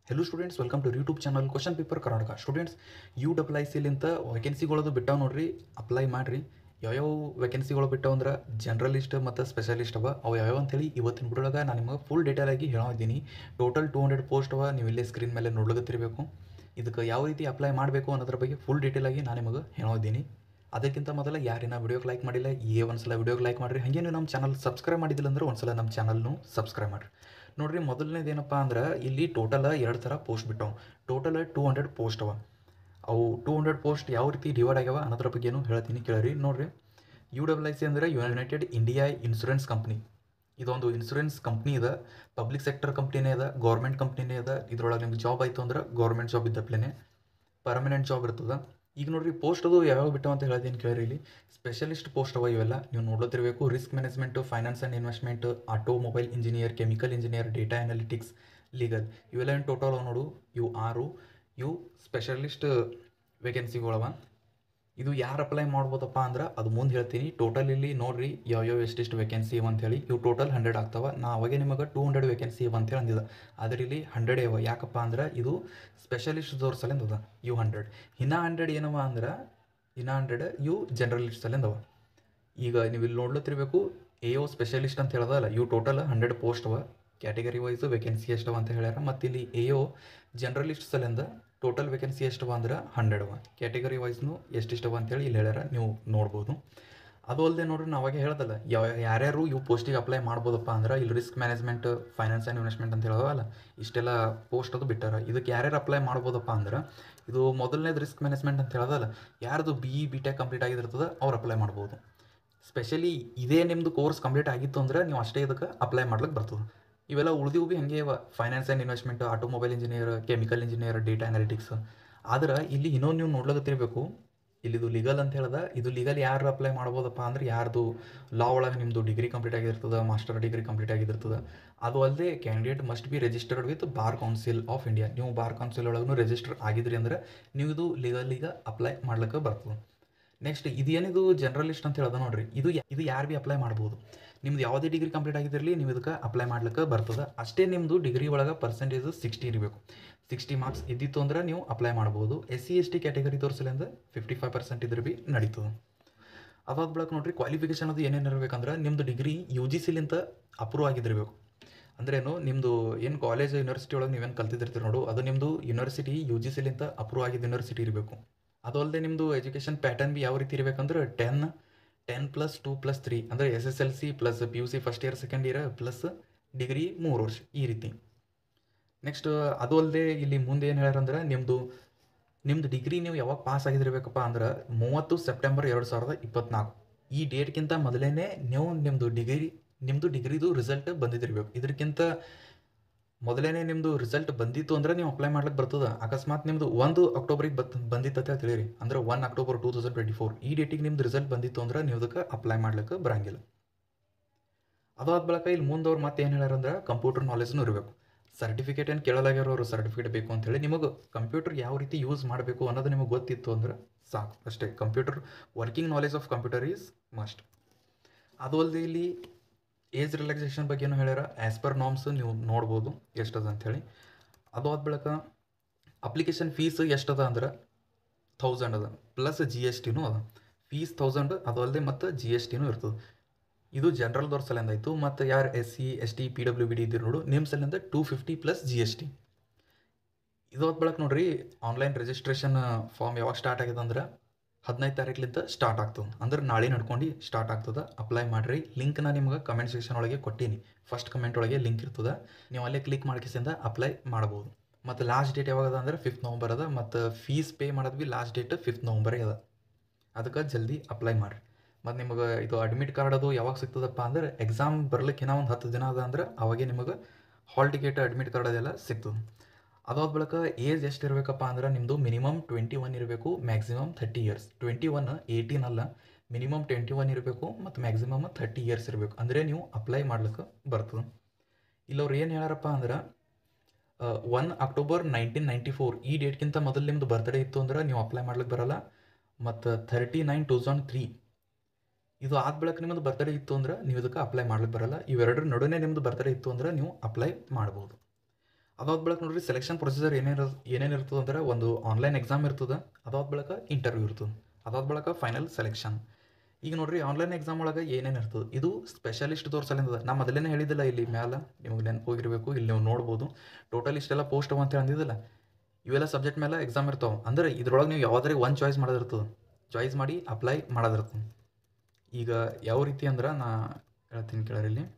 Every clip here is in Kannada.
hello students welcome to YouTube channel question paper Karnataka students U double I ಸಿಲಿಂತ ವೇಕೆನ್ಸಿಗಳದು ಬಿಟ್ಟಾವ ನೋಡ್ರಿ ಅಪ್ಲೈ ಮಾಡಿರಿ ಯಾವ್ಯಾವ ವೇಕೆನ್ಸಿಗಳು ಬಿಟ್ಟಾವ ಅಂದ್ರೆ ಜನರಲಿಸ್ಟ್ ಮತ್ತು ಸ್ಪೆಷಲಿಸ್ಟ್ ಅವ ಅವು ಯಾವ್ಯಾವ ಅಂತೇಳಿ ಇವತ್ತಿನ ಬಿಡೋಳಗ ನಾನು ನಿಮಗೆ ಫುಲ್ ಡೀಟೇಲ್ ಆಗಿ ಹೇಳಿದ್ದೀನಿ ಟೋಟಲ್ ಟೂ ಹಂಡ್ರೆಡ್ ಪೋಸ್ಟ್ ಅವ ನೀವು ಇಲ್ಲೇ ಸ್ಕ್ರೀನ್ ಮೇಲೆ ನೋಡ್ಲಗತ್ತಿರಬೇಕು ಇದಕ್ಕೆ ಯಾವ ರೀತಿ ಅಪ್ಲೈ ಮಾಡಬೇಕು ಅನ್ನೋದ್ರ ಬಗ್ಗೆ ಫುಲ್ ಡೀಟೇಲ್ ಆಗಿ ನಾನು ನಿಮಗೆ ಹೇಳಿದ್ದೀನಿ ಅದಕ್ಕಿಂತ ಮೊದಲ ಯಾರಿನ ವಿಡಿಯೋಗೆ ಲೈಕ್ ಮಾಡಿಲ್ಲ ಏ ಒಂದ್ಸಲ ವಿಡಿಯೋಗೆ ಲೈಕ್ ಮಾಡಿರಿ ಹಾಗೆ ನೀವು ನಮ್ಮ ಚಾನಲ್ ಸಬ್ಸ್ಕ್ರೈಬ್ ಮಾಡಿದಿಲ್ಲ ಅಂದ್ರೆ ಒಂದ್ಸಲ ನಮ್ಮ ಚಾನಲ್ನು ಸಬ್ಸ್ಕ್ರೈಬ್ ಮಾಡಿರಿ ನೋಡ್ರಿ ಮೊದಲನೇದು ಏನಪ್ಪ ಅಂದ್ರೆ ಇಲ್ಲಿ ಟೋಟಲ್ ಎರಡು ಥರ ಪೋಸ್ಟ್ ಬಿಟ್ಟವು ಟೋಟಲ್ ಟೂ ಹಂಡ್ರೆಡ್ ಪೋಸ್ಟ್ ಅವ ಅವು ಟೂ ಹಂಡ್ರೆಡ್ ಪೋಸ್ಟ್ ಯಾವ ರೀತಿ ಡಿವೈಡ್ ಆಗ್ಯಾವ ಅನ್ನೋದ್ರ ಬಗ್ಗೆನೂ ಹೇಳ್ತೀನಿ ಕೇಳಿರಿ ನೋಡ್ರಿ ಯು ಡಬ್ಲ್ಯೂ ಐ ಸಿ ಅಂದರೆ ಯುನೈಟೆಡ್ ಇಂಡಿಯಾ ಇನ್ಶೂರೆನ್ಸ್ ಕಂಪ್ನಿ ಇದೊಂದು ಇನ್ಶೂರೆನ್ಸ್ ಕಂಪ್ನಿ ಇದೆ ಪಬ್ಲಿಕ್ ಸೆಕ್ಟರ್ ಕಂಪ್ನಿನೇ ಇದೆ ಗೌರ್ಮೆಂಟ್ ಕಂಪ್ನಿನೇ ಇದೆ ಇದ್ರೊಳಗೆ ನಿಮ್ಗೆ ಜಾಬ್ ಆಯಿತು ಅಂದ್ರೆ ಗೌರ್ಮೆಂಟ್ ಜಾಬ್ ಇದ್ದಪ್ಲೇ ಪರ್ಮನೆಂಟ್ ಜಾಬ್ ಇರ್ತದೆ ಈಗ ನೋಡ್ರಿ ಪೋಸ್ಟ್ ಅದು ಯಾವಾಗ ಬಿಟ್ಟು ಅಂತ ಹೇಳ್ತೀನಿ ಕೇಳಿರಿ ಇಲ್ಲಿ ಸ್ಪೆಷಲಿಸ್ಟ್ ಪೋಸ್ಟ್ ಅವ ಇವೆಲ್ಲ ನೀವು ನೋಡ್ಲತ್ತಿರಬೇಕು risk management finance and investment automobile engineer chemical engineer data analytics legal ಇವೆಲ್ಲ ಏನು ಟೋಟಲ್ ಅವ ನೋಡು ಇವು ಆರು ಇವು ಸ್ಪೆಷಲಿಸ್ಟ್ ವೇಕೆನ್ಸಿಗಳವ ಇದು ಯಾರು ಅಪ್ಲೈ ಮಾಡ್ಬೋದಪ್ಪ ಅಂದ್ರೆ ಅದು ಮುಂದೆ ಹೇಳ್ತೀನಿ ಟೋಟಲ್ ಇಲ್ಲಿ ನೋಡ್ರಿ ಯಾವ್ಯಾವ ಎಷ್ಟೆಷ್ಟು ವೇಕೆನ್ಸಿ ಇವ ಅಂತೇಳಿ ಇವು ಟೋಟಲ್ ಹಂಡ್ರೆಡ್ ಆಗ್ತಾವ ನಾ ಅವಾಗೆ ನಿಮಗೆ ಟೂ ಹಂಡ್ರೆಡ್ ವೇಕೆನ್ಸಿ ಇವ ಅಂತೇಳಿ ಅಂದಿದ್ದೆ ಆದರೆ ಇಲ್ಲಿ ಹಂಡ್ರೆಡ್ ಇವ ಯಾಕಪ್ಪ ಅಂದ್ರೆ ಇದು ಸ್ಪೆಷಲಿಸ್ಟ್ದವ್ರ ಸಲಿಂದ ಅದ ಇವು ಹಂಡ್ರೆಡ್ ಇನ್ನು ಹಂಡ್ರೆಡ್ ಏನವ ಅಂದ್ರೆ ಇನ್ನು ಹಂಡ್ರೆಡ್ ಇವು ಜನರಲಿಸ್ಟ್ ಸಲಿಂದ ಅವ ಈಗ ನೀವು ಇಲ್ಲಿ ನೋಡ್ಲತ್ತಿರಬೇಕು ಎ ಒ ಸ್ಪೆಷಲಿಸ್ಟ್ ಅಂತ ಹೇಳೋದಲ್ಲ ಇವು ಟೋಟಲ್ ಹಂಡ್ರೆಡ್ ಪೋಸ್ಟ್ ಅವ ಕ್ಯಾಟಗರಿ ವೈಸ್ ವೇಕೆನ್ಸಿ ಎಷ್ಟವ ಅಂತ ಹೇಳ್ಯಾರ ಮತ್ತು ಇಲ್ಲಿ ಎ ಒ ಜನರಲಿಸ್ಟ್ ಸಲಿಂದ ಟೋಟಲ್ ವೇಕೆನ್ಸಿ ಎಷ್ಟವ ಅಂದ್ರೆ ಹಂಡ್ರೆಡ್ ಅವ ಕ್ಯಾಟಗರಿ ವೈಸ್ನು ಎಷ್ಟಿಷ್ಟವ ಅಂತೇಳಿ ಇಲ್ಲಿ ಹೇಳ್ಯಾರ ನೀವು ನೋಡ್ಬೋದು ಅದು ಅಲ್ಲದೆ ನೋಡ್ರಿ ನಾವು ಅವಾಗೆ ಹೇಳ್ದಲ್ಲ ಯಾವ ಯಾರ್ಯಾರು ಇವು ಪೋಸ್ಟಿಗೆ ಅಪ್ಲೈ ಮಾಡ್ಬೋದಪ್ಪ ಅಂದ್ರೆ ಇಲ್ಲಿ risk management finance and investment ಅಂತ ಹೇಳೋವಲ್ಲ ಇಷ್ಟೆಲ್ಲ ಪೋಸ್ಟ್ ಅದು ಬಿಟ್ಟಾರ ಇದಕ್ಕೆ ಯಾರ್ಯಾರು ಅಪ್ಲೈ ಮಾಡ್ಬೋದಪ್ಪ ಅಂದ್ರೆ ಇದು ಮೊದಲನೇದು ರಿಸ್ಕ್ ಮ್ಯಾನೇಜ್ಮೆಂಟ್ ಅಂತ ಹೇಳೋದಲ್ಲ ಯಾರ್ದು B E B tech complete ಆಗಿರ್ತದೆ ಅವ್ರು ಅಪ್ಲೈ ಮಾಡ್ಬೋದು ಸ್ಪೆಷಲಿ ಇದೇ ನಿಮ್ಮದು ಕೋರ್ಸ್ ಕಂಪ್ಲೀಟ್ ಆಗಿತ್ತು ಅಂದ್ರೆ ನೀವು ಅಷ್ಟೇ ಇದಕ್ಕೆ ಅಪ್ಲೈ ಮಾಡ್ಲಿಕ್ಕೆ ಬರ್ತದೆ ಇವೆಲ್ಲ ಉಳಿದಿವು ಭೀ ಹಂಗೆ ಇವ finance and investment automobile engineer chemical engineer data analytics ಆದ್ರೆ ಇಲ್ಲಿ ಇನ್ನೊಂದು ನೀವು ನೋಡ್ಲಕತ್ತಿರಬೇಕು ಇಲ್ಲಿದು ಲೀಗಲ್ ಅಂತ ಹೇಳ್ದ ಇದು ಲೀಗಲ್ ಯಾರು ಅಪ್ಲೈ ಮಾಡ್ಬೋದಪ್ಪ ಅಂದ್ರೆ ಯಾರ್ದು ಲಾ ಒಳಗೆ ನಿಮ್ಮದು ಡಿಗ್ರಿ ಕಂಪ್ಲೀಟ್ ಆಗಿರ್ತದೆ ಮಾಸ್ಟರ್ ಡಿಗ್ರಿ ಕಂಪ್ಲೀಟ್ ಆಗಿರ್ತದೆ ಅದು ಅಲ್ಲದೆ candidate must be registered with bar council of India ನೀವು ಬಾರ್ ಕೌನ್ಸಿಲ್ ಒಳಗೂ ರಿಜಿಸ್ಟರ್ ಆಗಿದ್ರಿ ಅಂದ್ರೆ ನೀವು ಇದು ಲೀಗಲಿಗೆ ಅಪ್ಲೈ ಮಾಡ್ಲಿಕ್ಕೆ ಬರ್ತದೆ ನೆಕ್ಸ್ಟ್ ಇದೇನಿದು ಜನರಲಿಸ್ಟ್ ಅಂತ ಹೇಳೋದು ನೋಡ್ರಿ ಇದು ಯಾ- ಇದು ಯಾರು ಭೀ ಅಪ್ಲೈ ಮಾಡ್ಬೋದು ನಿಮ್ದು ಯಾವುದೇ ಡಿಗ್ರಿ ಕಂಪ್ಲೀಟ್ ಆಗಿದ್ದಿರಲಿ ನೀವು ಇದಕ್ಕೆ ಅಪ್ಲೈ ಮಾಡ್ಲಿಕ್ಕೆ ಬರ್ತದೆ ಅಷ್ಟೇ ನಿಮ್ಮದು ಡಿಗ್ರಿ ಒಳಗೆ ಪರ್ಸೆಂಟೇಜ್ ಸಿಕ್ಸ್ಟಿ ಇರಬೇಕು ಸಿಕ್ಸ್ಟಿ ಮಾರ್ಕ್ಸ್ ಇದ್ದಿತ್ತು ಅಂದ್ರೆ ನೀವು ಅಪ್ಲೈ ಮಾಡ್ಬೋದು S C S T category ತೋರಿಸಲಿಂದ ಫಿಫ್ಟಿ ಫೈವ್ ಪರ್ಸೆಂಟ್ ಇದ್ರೆ ಭೀ ನಡೀತದೆ ಅದಾದ ಬಳಿಕ ನೋಡ್ರಿ ಕ್ವಾಲಿಫಿಕೇಷನ್ ಅದು ಏನೇನು ಇರಬೇಕಂದ್ರೆ ನಿಮ್ಮದು ಡಿಗ್ರಿ ಯು ಜಿ ಸಿಲಿಂತ ಅಪ್ರೂವ್ ಆಗಿದ್ದಿರಬೇಕು ಅಂದ್ರೇನು ನಿಮ್ಮದು ಏನು ಕಾಲೇಜ್ ಯೂನಿವರ್ಸಿಟಿ ಒಳಗೆ ನೀವೇನು ಕಲ್ತಿದ್ದಿರ್ತೀರಿ ನೋಡು ಅದು ನಿಮ್ಮದು ಯೂನಿವರ್ಸಿಟಿ ಯು ಜಿ ಸಿಲಿಂತ ಅಪ್ರೂವ್ ಆಗಿದ್ದ ಯೂನಿವರ್ಸಿಟಿ ಇರಬೇಕು ಅದು ಅಲ್ಲದೆ ನಿಮ್ಮದು ಎಜುಕೇಷನ್ ಪ್ಯಾಟರ್ನ್ ಬಿ ಯಾವ ರೀತಿ ಇರಬೇಕಂದ್ರೆ ten ten plus two plus three ಅಂದರೆ S S L C plus P U C first year second year plus degree ಮೂರು ವರ್ಷ ಈ ರೀತಿ ನೆಕ್ಸ್ಟ್ ಅದು ಅಲ್ಲದೆ ಇಲ್ಲಿ ಮುಂದೆ ಏನು ಹೇಳ್ಯಾರಂದ್ರೆ ನಿಮ್ಮದು ನಿಮ್ಮದು ಡಿಗ್ರಿ ನೀವು ಯಾವಾಗ ಪಾಸ್ ಆಗಿದಿರ್ಬೇಕಪ್ಪ ಅಂದ್ರೆ ಮೂವತ್ತು ಸೆಪ್ಟೆಂಬರ್ ಎರಡು ಸಾವಿರದ ಇಪ್ಪತ್ನಾಲ್ಕು ಈ ಡೇಟ್ಗಿಂತ ಮೊದಲೇ ನೀವು ನಿಮ್ಮದು ಡಿಗ್ರಿ ನಿಮ್ಮದು ಡಿಗ್ರಿದು ರಿಸಲ್ಟ್ ಬಂದಿದ್ದಿರ್ಬೇಕು ಇದಕ್ಕಿಂತ ಮೊದಲೇ ನಿಮ್ಮದು ರಿಸಲ್ಟ್ ಬಂದಿತ್ತು ಅಂದ್ರೆ ನೀವು ಅಪ್ಲೈ ಮಾಡ್ಲಿಕ್ಕೆ ಬರ್ತದೆ ಅಕಸ್ಮಾತ್ ನಿಮ್ಮದು ಒಂದು ಅಕ್ಟೋಬರಿಗೆ ಬತ್ ಬಂದಿತ್ತು ಅಂತ ತಿಳಿರಿ ಅಂದ್ರೆ one October two thousand twenty four ಈ ಡೇಟಿಗೆ ನಿಮ್ದು ರಿಸಲ್ಟ್ ಬಂದಿತ್ತು ಅಂದ್ರೆ ನೀವು ಅದಕ್ಕೆ ಅಪ್ಲೈ ಮಾಡ್ಲಿಕ್ಕೆ ಬರಂಗಿಲ್ಲ ಅದಾದ ಬಳಿಕ ಇಲ್ಲಿ ಮುಂದವ್ರು ಮತ್ತೆ ಏನು ಹೇಳ್ಯಾರಂದ್ರೆ ಕಂಪ್ಯೂಟರ್ ನಾಲೆಜ್ನು ಇರಬೇಕು ಸರ್ಟಿಫಿಕೇಟ್ ಏನು ಕೇಳಲಾಗ್ಯಾರ ಸರ್ಟಿಫಿಕೇಟ್ ಬೇಕು ಅಂತೇಳಿ ನಿಮಗೆ ಕಂಪ್ಯೂಟರ್ ಯಾವ ರೀತಿ ಯೂಸ್ ಮಾಡಬೇಕು ಅನ್ನೋದು ನಿಮಗೆ ಗೊತ್ತಿತ್ತು ಅಂದ್ರೆ ಸಾಕು ಅಷ್ಟೇ computer working knowledge of computer is must ಅದು ಅಲ್ಲದೆ ಇಲ್ಲಿ ಏಜ್ ರಿಲ್ಯಾಕ್ಸೇಷನ್ ಬಗ್ಗೆನೂ ಹೇಳ್ಯಾರ ಆ್ಯಸ್ ಪರ್ ನಾಮ್ಸ್ ನೀವು ನೋಡ್ಬೋದು ಎಷ್ಟದ ಅಂಥೇಳಿ ಅದು ಆದ ಬಳಿಕ ಅಪ್ಲಿಕೇಶನ್ ಫೀಸ್ ಎಷ್ಟದ ಅಂದ್ರೆ ಥೌಸಂಡ್ ಅದ ಪ್ಲಸ್ ಜಿ ಎಸ್ ಟಿನೂ ಅದ ಫೀಸ್ ಥೌಸಂಡ್ ಅದು ಅಲ್ಲದೆ ಮತ್ತು ಜಿ ಎಸ್ ಟಿನೂ ಇರ್ತದೆ ಇದು ಜನರಲ್ದವ್ರ ಸಲಿಂದ ಆಯಿತು ಮತ್ತು ಯಾರು S C S T P W B D ಇದ್ದೀರಿ ನೋಡು ನಿಮ್ಮ ಸಲಿಂದ two fifty plus G S T ಇದು ಹೊತ್ತು ಬಳಕ ನೋಡ್ರಿ ಆನ್ಲೈನ್ ರಿಜಿಸ್ಟ್ರೇಷನ್ ಫಾರ್ಮ್ ಯಾವಾಗ ಸ್ಟಾರ್ಟ್ ಆಗಿದೆ ಅಂದ್ರೆ ಹದಿನೈದು ತಾರೀಕ್ಲಿಂದ ಸ್ಟಾರ್ಟ್ ಆಗ್ತದೆ ಅಂದ್ರೆ ನಾಳೆ ನಡ್ಕೊಂಡು ಸ್ಟಾರ್ಟ್ ಆಗ್ತದೆ ಅಪ್ಲೈ ಮಾಡಿರಿ ಲಿಂಕ್ನ ನಿಮ್ಗೆ ಕಮೆಂಟ್ ಸೆಕ್ಷನ್ ಒಳಗೆ ಕೊಟ್ಟೀನಿ ಫಸ್ಟ್ ಕಮೆಂಟ್ ಒಳಗೆ ಲಿಂಕ್ ಇರ್ತದೆ ನೀವು ಅಲ್ಲೇ ಕ್ಲಿಕ್ ಮಾಡ್ಕಿಸಿಂದ ಅಪ್ಲೈ ಮಾಡ್ಬೋದು ಮತ್ತು ಲಾಸ್ಟ್ ಡೇಟ್ ಯಾವಾಗ ಅದ ಅಂದ್ರೆ ಫಿಫ್ತ್ ನವಂಬರ್ ಅದ ಮತ್ತು ಫೀಸ್ ಪೇ ಮಾಡೋದು ಭೀ ಲಾಸ್ಟ್ ಡೇಟ್ ಫಿಫ್ತ್ ನವಂಬರೇ ಅದ ಅದಕ್ಕೆ ಜಲ್ದಿ ಅಪ್ಲೈ ಮಾಡಿರಿ ಮತ್ತು ನಿಮಗೆ ಇದು ಅಡ್ಮಿಟ್ ಕಾರ್ಡ್ ಅದು ಯಾವಾಗ ಸಿಗ್ತದಪ್ಪ ಅಂದ್ರೆ ಎಕ್ಸಾಮ್ ಬರ್ಲಿಕ್ಕೆ ಇನ್ನೂ ಒಂದು ಹತ್ತು ದಿನ ಅದ ಅಂದ್ರೆ ಅವಾಗೆ ನಿಮಗೆ ಹಾಲ್ ಟಿಕೆಟ್ ಅಡ್ಮಿಟ್ ಕಾರ್ಡ್ ಅದೆಲ್ಲ ಸಿಗ್ತದೆ ಅದಾದ ಬಳಿಕ ಏಜ್ ಎಷ್ಟು ಇರಬೇಕಪ್ಪ ಅಂದ್ರೆ ನಿಮ್ಮದು ಮಿನಿಮಮ್ ಟ್ವೆಂಟಿ ಒನ್ ಇರಬೇಕು maximum thirty years twenty one eighteen ಅಲ್ಲ ಮಿನಿಮಮ್ ಟ್ವೆಂಟಿ ಒನ್ ಇರಬೇಕು ಮತ್ತು ಮ್ಯಾಕ್ಸಿಮಮ್ ಥರ್ಟಿ ಇಯರ್ಸ್ ಇರಬೇಕು ಅಂದರೆ ನೀವು ಅಪ್ಲೈ ಮಾಡ್ಲಿಕ್ಕೆ ಬರ್ತದೆ ಇಲ್ಲವ್ರು ಏನು ಹೇಳ್ಯಾರಪ್ಪ ಅಂದ್ರೆ one October nineteen ninety four ಈ ಡೇಟ್ಗಿಂತ ಮೊದಲು ನಿಮ್ಮದು ಬರ್ತ್ಡೇ ಇತ್ತು ಅಂದ್ರೆ ನೀವು ಅಪ್ಲೈ ಮಾಡ್ಲಿಕ್ಕೆ ಬರಲ್ಲ ಮತ್ತು thirty nine two thousand three ಇದು ಆದ ಬಳಿಕ ನಿಮ್ಮದು ಬರ್ತ್ಡೇ ಇತ್ತು ಅಂದ್ರೆ ನೀವು ಇದಕ್ಕೆ ಅಪ್ಲೈ ಮಾಡ್ಲಿಕ್ಕೆ ಬರಲ್ಲ ಇವೆರಡರ ನಡುವೆ ನಿಮ್ಮದು ಬರ್ತ್ಡೇ ಇತ್ತು ಅಂದ್ರೆ ನೀವು ಅಪ್ಲೈ ಮಾಡ್ಬೋದು ಅದಾದ ಬಳಿಕ ನೋಡ್ರಿ ಸೆಲೆಕ್ಷನ್ ಪ್ರೊಸೀಜರ್ ಏನೇನು ಏನೇನು ಇರ್ತದೆ ಅಂದ್ರೆ ಒಂದು ಆನ್ಲೈನ್ ಎಕ್ಸಾಮ್ ಇರ್ತದೆ ಅದಾದ ಬಳಿಕ ಇಂಟರ್ವ್ಯೂ ಇರ್ತದೆ ಅದಾದ ಬಳಿಕ ಫೈನಲ್ ಸೆಲೆಕ್ಷನ್ ಈಗ ನೋಡ್ರಿ ಆನ್ಲೈನ್ ಎಕ್ಸಾಮ್ ಒಳಗೆ ಏನೇನು ಇರ್ತದೆ ಇದು ಸ್ಪೆಷಲಿಸ್ಟ್ ತೋರ್ಸಲಿಂದ ನಾ ಮೊದಲೇ ಹೇಳಿದ್ದಿಲ್ಲ ಇಲ್ಲಿ ಮ್ಯಾಲೆ ನಿಮಗೆ ನೆನಪು ಹೋಗಿರಬೇಕು ಇಲ್ಲಿ ನೀವು ನೋಡ್ಬೋದು ಟೋಟಲ್ ಇಷ್ಟೆಲ್ಲ ಪೋಸ್ಟ್ ಅವ ಅಂತ ಅಂದಿದ್ದಿಲ್ಲ ಇವೆಲ್ಲ ಸಬ್ಜೆಕ್ಟ್ ಮೇಲೆ ಎಕ್ಸಾಮ್ ಇರ್ತಾವೆ ಅಂದ್ರೆ ಇದ್ರೊಳಗೆ ನೀವು ಯಾವುದಾದ್ರೆ ಒಂದು ಚಾಯ್ಸ್ ಮಾಡೋದಿರ್ತದೆ ಚಾಯ್ಸ್ ಮಾಡಿ ಅಪ್ಲೈ ಮಾಡೋದಿರ್ತದೆ ಈಗ ಯಾವ ರೀತಿ ಅಂದ್ರೆ ನಾ ಹೇಳ್ತೀನಿ ಕೇಳ್ರಿ ಇಲ್ಲಿ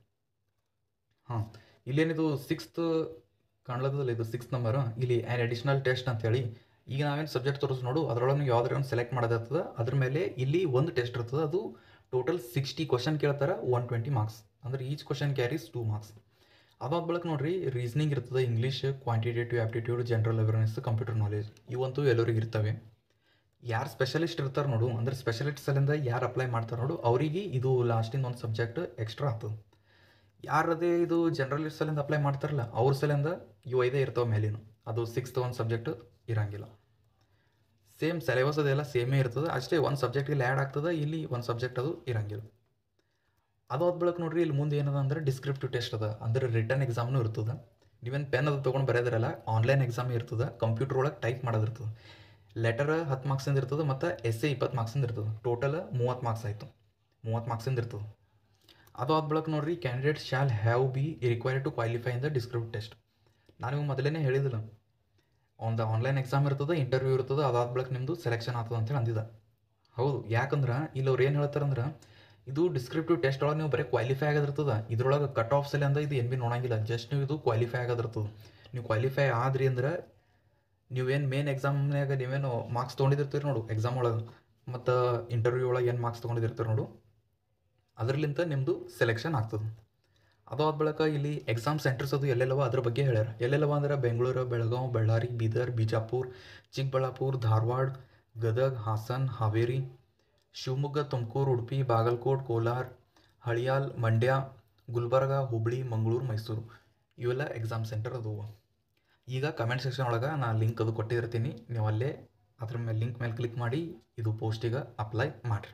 ಹಾಂ ಇಲ್ಲೇನಿದು ಸಿಕ್ಸ್ತ್ ಕಾಣ್ಲತ್ತದಲ್ಲ ಇದು ಸಿಕ್ಸ್ ನಂಬರ್ ಇಲ್ಲಿ ಆ್ಯನ್ ಅಡಿಷ್ನಲ್ ಟೆಸ್ಟ್ ಅಂತೇಳಿ ಈಗ ನಾವೇನು ಸಬ್ಜೆಕ್ಟ್ ತೋರಿಸ್ ನೋಡು ಅದರೊಳಗೆ ನೀವು ಯಾವ್ದಾರ ಒಂದು ಸೆಲೆಕ್ಟ್ ಮಾಡೋದಿರ್ತದೆ ಅದ್ರ ಮೇಲೆ ಇಲ್ಲಿ ಒಂದು ಟೆಸ್ಟ್ ಇರ್ತದೆ ಅದು ಟೋಟಲ್ ಸಿಕ್ಸ್ಟಿ ಕ್ವಶನ್ ಕೇಳ್ತಾರೆ ಒನ್ ಟ್ವೆಂಟಿ ಮಾರ್ಕ್ಸ್ ಅಂದ್ರೆ each question carries two marks ಅದಾದ ಬಳಿಕ ನೋಡ್ರಿ ರೀಸನಿಂಗ್ ಇರ್ತದೆ English quantitative aptitude general awareness computer knowledge ಇವಂತೂ ಎಲ್ಲರಿಗೆ ಇರ್ತವೆ ಯಾರು ಸ್ಪೆಷಲಿಸ್ಟ್ ಇರ್ತಾರೆ ನೋಡು ಅಂದ್ರೆ ಸ್ಪೆಷಲಿಸ್ಟ್ ಸಲಿಂದ ಯಾರು ಅಪ್ಲೈ ಮಾಡ್ತಾರೆ ನೋಡು ಅವರಿಗೆ ಇದು ಲಾಸ್ಟಿಂದ ಒಂದು ಸಬ್ಜೆಕ್ಟ್ ಎಕ್ಸ್ಟ್ರಾ ಆಗ್ತದೆ ಯಾರದೇ ಇದು ಜನರಲಿಸ್ಟ್ ಸಲಿಂದ ಅಪ್ಲೈ ಮಾಡ್ತಾರಲ್ಲ ಅವ್ರ ಸಲಿಂದ ಇವು ಐದೇ ಇರ್ತಾವೆ ಮೇಲಿನ ಅದು ಸಿಕ್ಸ್ತ್ ಒಂದು ಸಬ್ಜೆಕ್ಟ್ ಇರಂಗಿಲ್ಲ ಸೇಮ್ ಸಿಲೆಬಸ್ ಅದೆಲ್ಲ ಸೇಮೇ ಇರ್ತದೆ ಅಷ್ಟೇ ಒಂದು ಸಬ್ಜೆಕ್ಟ್ ಇಲ್ಲಿ ಆ್ಯಡ್ ಆಗ್ತದೆ ಇಲ್ಲಿ ಒಂದು ಸಬ್ಜೆಕ್ಟ್ ಅದು ಇರಂಗಿಲ್ಲ ಅದಾದ ಬಳಿಕ ನೋಡ್ರಿ ಇಲ್ಲಿ ಮುಂದೆ ಏನದ ಅಂದ್ರೆ ಡಿಸ್ಕ್ರಿಪ್ಟಿವ್ ಟೆಸ್ಟ್ ಅದ ಅಂದ್ರೆ ರಿಟರ್ನ್ ಎಕ್ಸಾಮ್ನು ಇರ್ತದೆ ನೀವೇನು ಪೆನ್ ಅದು ತೊಗೊಂಡು ಬರೆಯೋದ್ರಲ್ಲ ಆನ್ಲೈನ್ ಎಕ್ಸಾಮ್ ಇರ್ತದೆ ಕಂಪ್ಯೂಟರ್ ಒಳಗೆ ಟೈಪ್ ಮಾಡೋದಿರ್ತದೆ ಲೆಟರ್ ಹತ್ತು ಮಾರ್ಕ್ಸಿಂದ ಇರ್ತದೆ ಮತ್ತು ಎಸ್ ಎ ಇಪ್ಪತ್ತು ಮಾರ್ಕ್ಸಿಂದ ಇರ್ತದೆ ಟೋಟಲ್ ಮೂವತ್ತು ಮಾರ್ಕ್ಸ್ ಆಯಿತು ಮೂವತ್ತು ಮಾರ್ಕ್ಸಿಂದ ಇರ್ತದೆ ಅದಾದ ಬಳಿಕ ನೋಡ್ರಿ candidate shall have be required to qualify in the descript test ನಾನು ಇವು ಮೊದಲೇ ಹೇಳಿದಿಲ್ಲ ಒಂದು ಆನ್ಲೈನ್ ಎಕ್ಸಾಮ್ ಇರ್ತದೆ ಇಂಟರ್ವ್ಯೂ ಇರ್ತದೆ ಅದಾದ ಬಳಿಕ ನಿಮ್ಮದು ಸೆಲೆಕ್ಷನ್ ಆಗ್ತದೆ ಅಂತೇಳಿ ಅಂದಿದ್ದ ಹೌದು ಯಾಕಂದ್ರೆ ಇಲ್ಲಿ ಅವ್ರು ಏನು ಹೇಳ್ತಾರಂದ್ರೆ ಇದು ಡಿಸ್ಕ್ರಿಪ್ಟಿವ್ ಟೆಸ್ಟ್ ಒಳಗೆ ನೀವು ಬರೀ ಕ್ವಾಲಿಫೈ ಆಗೋದಿರ್ತದೆ ಇದ್ರೊಳಗೆ ಕಟ್ ಆಫ್ಸಲ್ಲಿ ಅಂದ್ರೆ ಇದು ಏನು ಭೀ ನೋಡಂಗಿಲ್ಲ ಜಸ್ಟ್ ನೀವು ಇದು ಕ್ವಾಲಿಫೈ ಆಗೋದಿರ್ತದೆ ನೀವು ಕ್ವಾಲಿಫೈ ಆದ್ರಿ ಅಂದ್ರೆ ನೀವೇನು ಮೇನ್ ಎಕ್ಸಾಮ್ನಾಗ ನೀವೇನು ಮಾರ್ಕ್ಸ್ ತೊಗೊಂಡಿರ್ತೀರಿ ನೋಡು ಎಕ್ಸಾಮ್ ಒಳಗೆ ಮತ್ತು ಇಂಟರ್ವ್ಯೂ ಒಳಗೆ ಏನು ಮಾರ್ಕ್ಸ್ ತೊಗೊಂಡಿರ್ತೀರಿ ನೋಡು ಅದರಲ್ಲಿಂದ ನಿಮ್ಮದು ಸೆಲೆಕ್ಷನ್ ಆಗ್ತದೆ ಅದಾದ ಬಳಿಕ ಇಲ್ಲಿ ಎಕ್ಸಾಮ್ ಸೆಂಟರ್ಸ್ ಅದು ಎಲ್ಲೆಲ್ಲವ ಅದ್ರ ಬಗ್ಗೆ ಹೇಳ್ಯಾರ ಎಲ್ಲೆಲ್ಲವ ಅಂದ್ರೆ ಬೆಂಗಳೂರು ಬೆಳಗಾವಿ ಬಳ್ಳಾರಿ ಬೀದರ್ ಬಿಜಾಪುರ ಚಿಕ್ಕಬಳ್ಳಾಪುರ ಧಾರವಾಡ ಗದಗ ಹಾಸನ್ ಹಾವೇರಿ ಶಿವಮೊಗ್ಗ ತುಮಕೂರು ಉಡುಪಿ ಬಾಗಲಕೋಟ್ ಕೋಲಾರ ಹಳಿಯಾಲ್ ಮಂಡ್ಯ ಗುಲ್ಬರ್ಗ ಹುಬ್ಳಿ ಮಂಗಳೂರು ಮೈಸೂರು ಇವೆಲ್ಲ ಎಕ್ಸಾಮ್ ಸೆಂಟರ್ ಅದು ಈಗ ಕಮೆಂಟ್ ಸೆಕ್ಷನ್ ಒಳಗೆ ನಾನು ಲಿಂಕ್ ಅದು ಕೊಟ್ಟಿರ್ತೀನಿ ನೀವು ಅಲ್ಲೇ ಅದ್ರ ಮೇಲೆ ಲಿಂಕ್ ಮೇಲೆ ಕ್ಲಿಕ್ ಮಾಡಿ ಇದು ಪೋಸ್ಟಿಗೆ ಅಪ್ಲೈ ಮಾಡಿರಿ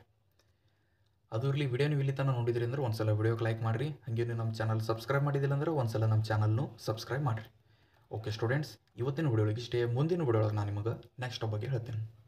ಅದು ಇರಲಿ ವಿಡಿಯೋ ನೀವು ಇಲ್ಲಿ ತನಕ ನೋಡಿದ್ರಿ ಅಂದ್ರೆ ಒಂದ್ಸಲ ವಿಡಿಯೋಗೆ ಲೈಕ್ ಮಾಡಿರಿ ಹಾಗೆ ನೀವು ನಮ್ಮ ಚಾನಲ್ ಸಬ್ಸ್ಕ್ರೈಬ್ ಮಾಡಿದಿಲ್ಲ ಅಂದ್ರೆ ಒಂದ್ಸಲ ನಮ್ಮ ಚಾನಲ್ನು ಸಬ್ಸ್ಕ್ರೈಬ್ ಮಾಡಿರಿ ಓಕೆ ಸ್ಟೂಡೆಂಟ್ಸ್ ಇವತ್ತಿನ ವಿಡಿಯೋ ಒಳಗೆ ಇಷ್ಟೇ ಮುಂದಿನ ವಿಡಿಯೋ ಒಳಗೆ ನಾನು ನಿಮಗೆ ನೆಕ್ಸ್ಟ್ ಬಗ್ಗೆ ಹೇಳ್ತೀನಿ